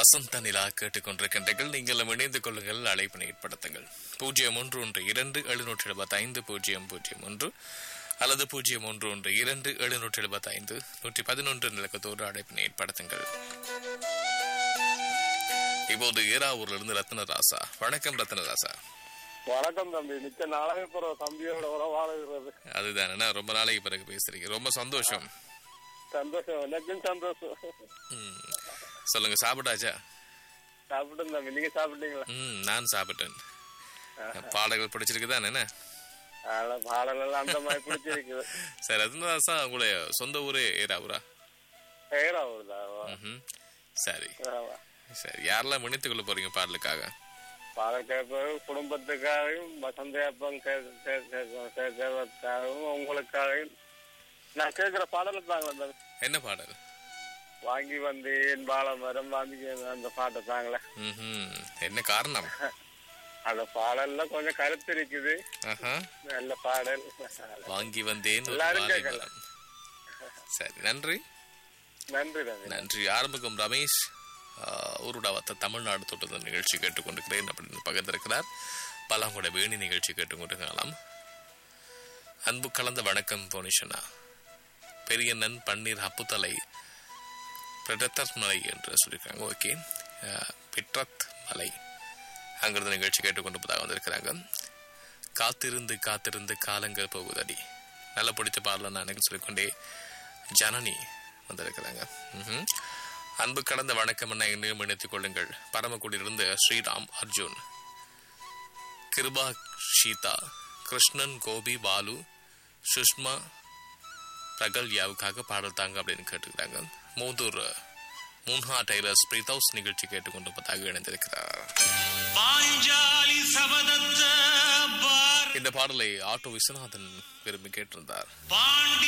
வசந்த நிலா கேட்டுக்கொண்டிருக்கின்றீர்கள் நீங்கள் இணைந்து கொள்ளுங்கள் அழைப்பினை ஏற்படுத்துங்கள் பூஜ்ஜியம் ஒன்று ஒன்று இரண்டு எழுநூற்றி எழுபத்தி ஐந்து பூஜ்ஜியம் பூஜ்ஜியம் ஒன்று அல்லது பூஜ்ஜியம் ஒன்று ஒன்று இரண்டு எழுநூற்றி எழுபத்தி ஐந்து நூற்றி பதினொன்று நிலக்கத்தோடு அழைப்பினை ஏற்படுத்துங்கள் இப்போது ஏராவூரிலிருந்து ரத்னராசா வணக்கம் ரத்னராசா வணக்கம் தம்பி மிச்ச நாளாக போற தம்பியோட உறவாடுகிறது அதுதானே ரொம்ப நாளைக்கு பிறகு பேசுறீங்க ரொம்ப சந்தோஷம் சந்தோஷம் எனக்கும் சந்தோஷம் ம். சொல்லுங்க சாப்பிட்டாச்சா சாப்பிட்டேன் தம்பி நீங்க சாப்பிட்டீங்களா ம் நான் சாப்பிட்டேன் பாடல்கள் பிடிச்சிருக்குதானே என்ன அதனால பாடல் எல்லாம் அந்த மாதிரி பிடிச்சிருக்குது சரி ரத்னதாசா உங்களுடைய சொந்த ஊரே ஏராவூரா பேரா வருதா ம்ஹும். சரி சரி யாரெல்லாம் இணைத்துக் கொள்ள போறீங்க பாடலுக்காக பாடல் கேட்பது குடும்பத்துக்காகவும் வசந்தையப்பம் கேட்கறதுக்காகவும் உங்களுக்காகவும் நான் கேட்கிற பாடலை தாங்களே தம்பி என்ன பாடல் வாங்கி வந்தேன் பால மரம் வாங்கி அந்த பாட்டை தாங்களே ம்ஹும். என்ன காரணம் அந்த பாடல்ல கொஞ்சம் கருத்து இருக்குது ஆஹா. நல்ல பாடல் வாங்கி வந்தேன் ஒரு எல்லாரும் வாழை கேட்கலாம். மரம். சரி நன்றி நன்றி தம்பி நன்றி ஆரம்பிக்கும் ரமேஷ் ஆஹ், ஊருடாவத்த தமிழ்நாடு தொட்டது நிகழ்ச்சி கேட்டுக்கொண்டிருக்கிறேன் அப்படின்னு பகிர்ந்திருக்கிறார் பல்லாங்குட வேணி நிகழ்ச்சி கேட்டுக்கொண்டிருக்கலாம் அன்பு கலந்த வணக்கம் போனிஷனா பெரியண்ணன் பன்னீர் அப்புத்தலை பிரடத்தத் மலை என்று சொல்லியிருக்காங்க ஓகே பிட்ரத் மலை அங்கிருந்து நிகழ்ச்சி கேட்டுக்கொண்டிருப்பதாக வந்திருக்கிறாங்க காத்திருந்து காத்திருந்து காலங்கள் போகுதடி நல்ல பிடிச்ச பாடல நான் எனக்கு சொல்லிக்கொண்டே ஜனனி வந்திருக்கிறாங்க ம்ஹும். அன்பு கடந்த வணக்கம் என என்னையும் இணைத்துக் கொள்ளுங்கள் பரமக்குடியிலிருந்து ஸ்ரீராம் அர்ஜுன் கிருபா ஷீதா கிருஷ்ணன் கோபி பாலு சுஷ்மா பிரகல்யாவுக்காக பாடல் தாங்க அப்படின்னு கேட்டுக்கிறாங்க மூதூர் முன்ஹா டெய்லர்ஸ் பிரீதௌஸ் நிகழ்ச்சி கேட்டுக்கொண்டிருப்பதாக இணைந்திருக்கிறார் பாஞ்சாலி சபதத்த பார் இந்த பாடலை ஆட்டோ விஸ்வநாதன் விரும்பி கேட்டிருந்தார் பாண்டி